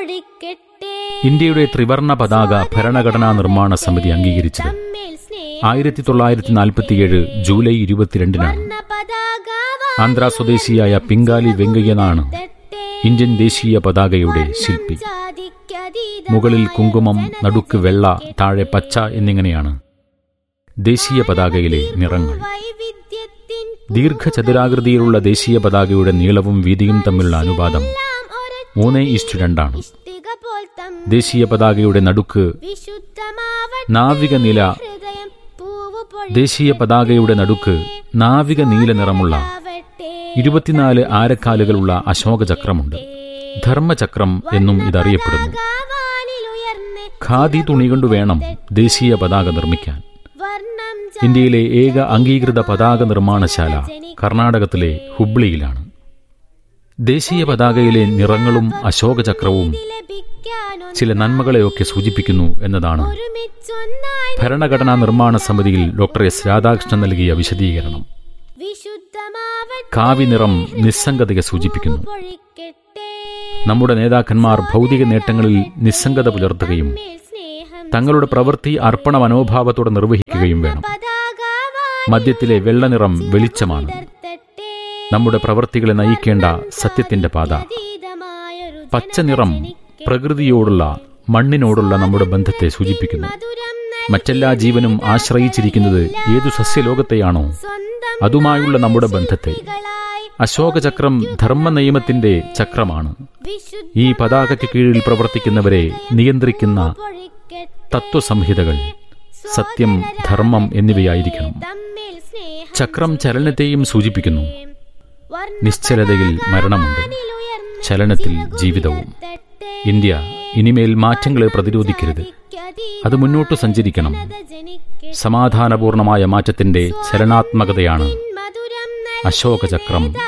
പൊഴിക്കട്ടെ ഇന്ത്യയുടെ ത്രിവർണ പതാക ഭരണഘടനാ നിർമ്മാണ സമിതി അംഗീകരിച്ചത് തമ്മിൽ സ്നേഹം ആയിരത്തി തൊള്ളായിരത്തി നാൽപ്പത്തിയേഴ് ജൂലൈ ഇരുപത്തിരണ്ടിനാണ് വർണ്ണ പതാക ആന്ധ്ര സ്വദേശിയായ പിങ്കാലി വെങ്കയ്യനാണ് ഇന്ത്യൻ ദേശീയ പതാകയുടെ ശില്പി മുകളിൽ കുങ്കുമം നടുക്ക് വെള്ള താഴെ പച്ച എന്നിങ്ങനെയാണ് ദേശീയ പതാകയിലെ നിറങ്ങൾ വൈവിധ്യത്തിൻ ദീർഘചതുരാകൃതിയിലുള്ള ദേശീയ പതാകയുടെ നീളവും വീതിയും തമ്മിലുള്ള അനുപാതം എല്ലാം ഒരൊറ്റ മൂന്ന് ഈസ്റ്റു രണ്ടാണ് ഇഷ്ടിക പോൽ തമ്മിൽ ദേശീയ പതാകയുടെ നടുക്ക് വിശുദ്ധമാവട്ടെ നാവിക നില ഹൃദയം പൂവ് ദേശീയ പതാകയുടെ നടുക്ക് നാവിക നീല നിറമുള്ള പൊഴിയാവട്ടെ ഇരുപത്തിനാല് ആരക്കാലുകളുള്ള അശോകചക്രമുണ്ട് ധർമ്മചക്രം എന്നും ഇതറിയപ്പെടുന്നു വാനിലുയർന്ന് ഖാദി തുണി കൊണ്ട് വേണം ദേശീയ പതാക നിർമ്മിക്കാൻ വർണ്ണം ഇന്ത്യയിലെ ഏക അംഗീകൃത പതാക നിർമ്മാണശാല കർണാടകത്തിലെ ഹുബ്ലിയിലാണ് ദേശീയ പതാകയിലെ നിറങ്ങളും അശോകചക്രവും ലഭിക്കാനോ ചില നന്മകളെയൊക്കെ സൂചിപ്പിക്കുന്നു എന്നതാണ് ഒരുമിച്ചൊന്നായി ഭരണഘടനാ നിർമ്മാണ സമിതിയിൽ ഡോക്ടർ എസ് രാധാകൃഷ്ണൻ നൽകിയ വിശദീകരണം വിശുദ്ധമാവട്ടെ കാവി നിറം നിസ്സംഗതയെ സൂചിപ്പിക്കുന്നു പൊഴിക്കട്ടെ നമ്മുടെ നേതാക്കന്മാർ ഭൗതിക നേട്ടങ്ങളിൽ നിസ്സംഗത പുലർത്തുകയും മേൽ സ്നേഹം തങ്ങളുടെ പ്രവൃത്തി അർപ്പണ മനോഭാവത്തോടെ നിർവഹിക്കുകയും വേണം പതാക മദ്യത്തിലെ വെള്ളനിറം വെളിച്ചമാണ് വാനിടർത്തട്ടെ നമ്മുടെ പ്രവൃത്തികളെ നയിക്കേണ്ട സത്യത്തിന്റെ പാത അതീതമായൊരു പച്ച നിറം പ്രകൃതിയോടുള്ള മണ്ണിനോടുള്ള നമ്മുടെ ബന്ധത്തെ സൂചിപ്പിക്കുന്നു മധുരം മറ്റെല്ലാ ജീവനും ആശ്രയിച്ചിരിക്കുന്നത് ഏതു സസ്യലോകത്തെയാണോ സ്വന്തം അതുമായുള്ള നമ്മുടെ ബന്ധത്തെ കളായി അശോകചക്രം ധർമ്മ നിയമത്തിന്റെ ചക്രമാണ് വിശുദ്ധ ഈ പതാകയ്ക്ക് കീഴിൽ പ്രവർത്തിക്കുന്നവരെ നിയന്ത്രിക്കുന്ന പൊഴിക്കട്ടെ തത്വസംഹിതകൾ സത്യം ധർമ്മം എന്നിവയായിരിക്കണം തമ്മിൽ സ്നേഹം ചക്രം ചലനത്തെയും സൂചിപ്പിക്കുന്നു വർണ്ണ നിശ്ചലതയിൽ മരണമുണ്ട് വാനിലുയർന്ന് ചലനത്തിൽ ജീവിതവും തട്ടെ ഇന്ത്യ ഇനിമേൽ മാറ്റങ്ങളെ പ്രതിരോധിക്കരുത് അത് മുന്നോട്ട് സഞ്ചരിക്കണം ജനിക്കട്ടെ സമാധാനപൂർണമായ മാറ്റത്തിന്റെ ചലനാത്മകതയാണ് മധുരം അശോകചക്രം